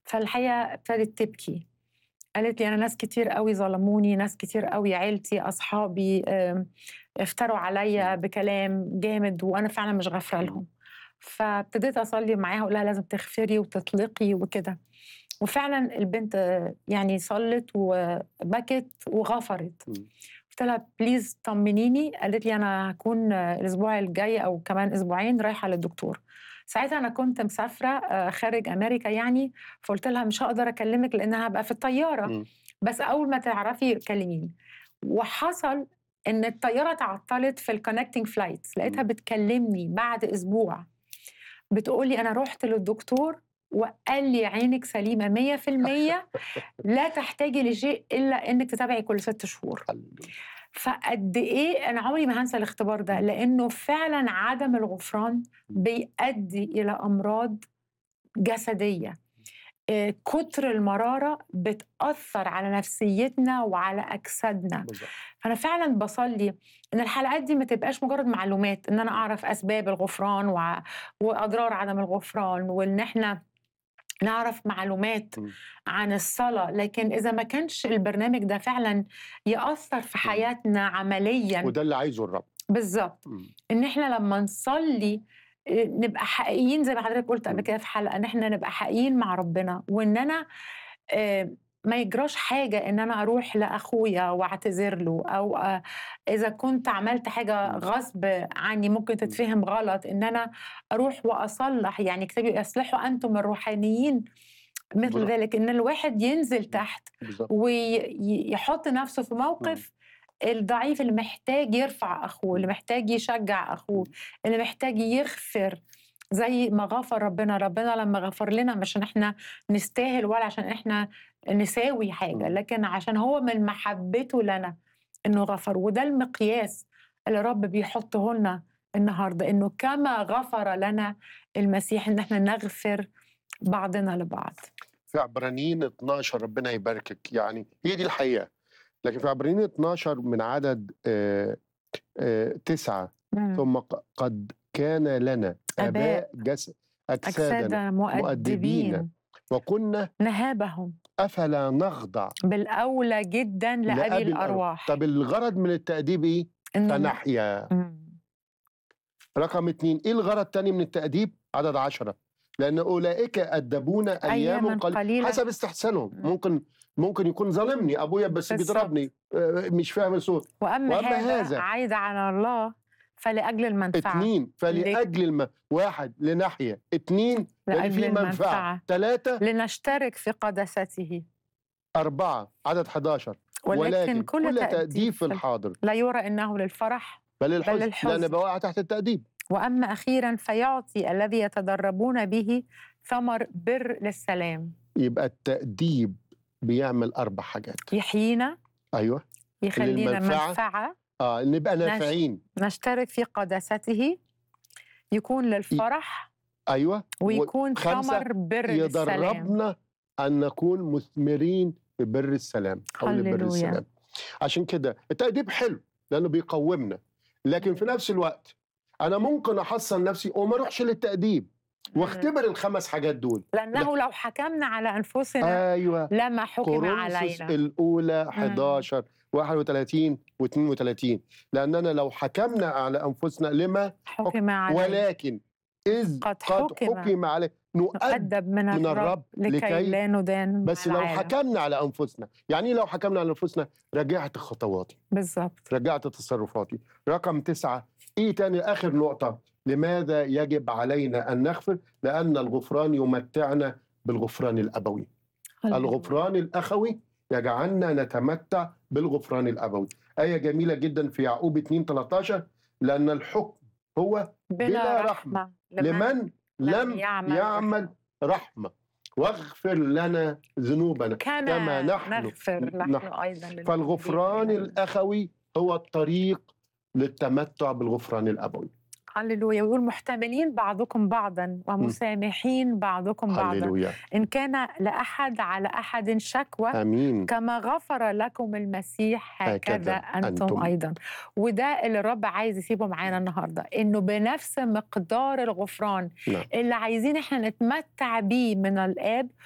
فالحقيقه ابتدت تبكي قالت لي انا ناس كتير قوي ظلموني ناس كتير قوي عيلتي اصحابي آم، افتروا عليا بكلام جامد وانا فعلا مش غافره لهم فابتديت اصلي معاها اقول لها لازم تغفري وتطلقي وكده وفعلا البنت آه، يعني صلت وبكت وغفرت مم. قلت لها بليز طمنيني قالت لي انا هكون آه، الاسبوع الجاي او كمان اسبوعين رايحه للدكتور ساعتها انا كنت مسافره آه، خارج امريكا يعني فقلت لها مش هقدر اكلمك لان هبقى في الطياره مم. بس اول ما تعرفي كلميني وحصل ان الطياره تعطلت في الكونكتنج فلايت لقيتها مم. بتكلمني بعد اسبوع بتقولي انا رحت للدكتور وقال لي عينك سليمه 100% لا تحتاجي لشيء الا انك تتابعي كل ست شهور هللويا. فقد ايه انا عمري ما هنسى الاختبار ده لانه فعلا عدم الغفران بيؤدي الى امراض جسديه آه، كتر المراره بتاثر على نفسيتنا وعلى اجسادنا بالظبط. فانا فعلا بصلي ان الحلقات دي ما تبقاش مجرد معلومات ان انا اعرف اسباب الغفران وع- واضرار عدم الغفران وان احنا نعرف معلومات مم. عن الصلاة لكن إذا ما كانش البرنامج ده فعلا يأثر في حياتنا عمليا وده اللي عايزه الرب بالظبط مم. إن إحنا لما نصلي آه، نبقى حقيقيين زي ما حضرتك قلت قبل مم. كده في حلقة إن إحنا نبقى حقيقيين مع ربنا وإن أنا آه، ما يجراش حاجة إن أنا أروح لأخويا وأعتذر له أو آه، إذا كنت عملت حاجة مم. غصب عني ممكن تتفهم غلط إن أنا أروح وأصلح يعني كتابي يصلحوا أنتم الروحانيين مثل بالظبط. ذلك إن الواحد ينزل تحت بالظبط ويحط نفسه في موقف الضعيف اللي محتاج يرفع أخوه اللي محتاج يشجع أخوه اللي محتاج يغفر زي ما غفر ربنا ربنا لما غفر لنا مش عشان احنا نستاهل ولا عشان احنا نساوي حاجة مم. لكن عشان هو من محبته لنا انه غفر وده المقياس اللي رب بيحطه لنا النهارده انه كما غفر لنا المسيح ان احنا نغفر بعضنا لبعض في عبرانيين 12 ربنا يباركك يعني هي دي الحقيقه لكن في عبرانيين 12 من عدد آه آه تسعة ثم ق- قد كان لنا آباء اباء جس اجسادنا أجساد مؤدبين. مؤدبين وكنا نهابهم افلا نخضع بالأولى جدا لأبي لأبي الأرواح طب الغرض من التأديب ايه؟ إنه فنحيا مم. رقم اتنين ايه الغرض التاني من التأديب؟ عدد عشرة لأن أولئك أدبون أياما أياماً قليلة قليلة. حسب استحسانهم مم. ممكن ممكن يكون ظالمني أبويا بس بالظبط. بيضربني آه، مش فاهم الصوت وأما, وأما هذا, هذا عايد على الله فلأجل المنفعة اتنين فلأجل الم... واحد لناحية اتنين لأن لأجل في منفعة المنفعة ثلاثة لنشترك في قداسته أربعة عدد 11 ولكن, كل, كل تأديب تأديب في الحاضر لا يرى إنه للفرح بل الحزن الحزن. لأن بوقع تحت التأديب وأما أخيرا فيعطي الذي يتدربون به ثمر بر للسلام يبقى التأديب بيعمل أربع حاجات يحيينا أيوه يخلينا للمنفعة. منفعة اه نبقى نافعين نشترك في قداسته يكون للفرح ايوه ويكون خمسة، ثمر بر للسلام يدربنا ان نكون مثمرين ببر السلام او لبر هللويا. السلام عشان كده التأديب حلو لانه بيقومنا لكن في نفس الوقت انا ممكن احصن نفسي وما اروحش للتأديب واختبر الخمس حاجات دول لأنه لو حكمنا على أنفسنا ايوه لما حكم كورنثوس علينا الاولى 11 31 و32 لاننا لو حكمنا على انفسنا لما حكم علينا ولكن إذ قد قد حكم. حكم عليه نؤدب نؤدب من, من الرب الرب لكي, لكي- لا ندان بس مع لو العالم. حكمنا على انفسنا يعني إيه لو حكمنا على انفسنا رجعت خطواتي بالظبط رجعت تصرفاتي رقم تسعة ايه تاني اخر نقطة لماذا يجب علينا ان نغفر لان الغفران يمتعنا بالغفران الابوي الغفران الاخوي يجعلنا نتمتع بالغفران الابوي آية جميلة جدا في يعقوب 2 13 لأن الحكم هو بلا, بلا رحمة, لمن لم يعمل يعمل رحمة واغفر لنا ذنوبنا كما, كما نحن نغفر نحن, نحن. أيضا للمذنبين فالغفران إلينا. الأخوي هو الطريق للتمتع بالغفران الأبوي هللويا ويقول محتملين بعضكم بعضا ومسامحين بعضكم بعضا هللويا إن كان لأحد على أحد شكوى آمين كما غفر لكم المسيح هكذا هكذا أنتم, أنتم. أيضا وده اللي الرب عايز يسيبه معانا النهاردة إنه بنفس مقدار الغفران نعم. اللي عايزين إحنا نتمتع بيه من الآب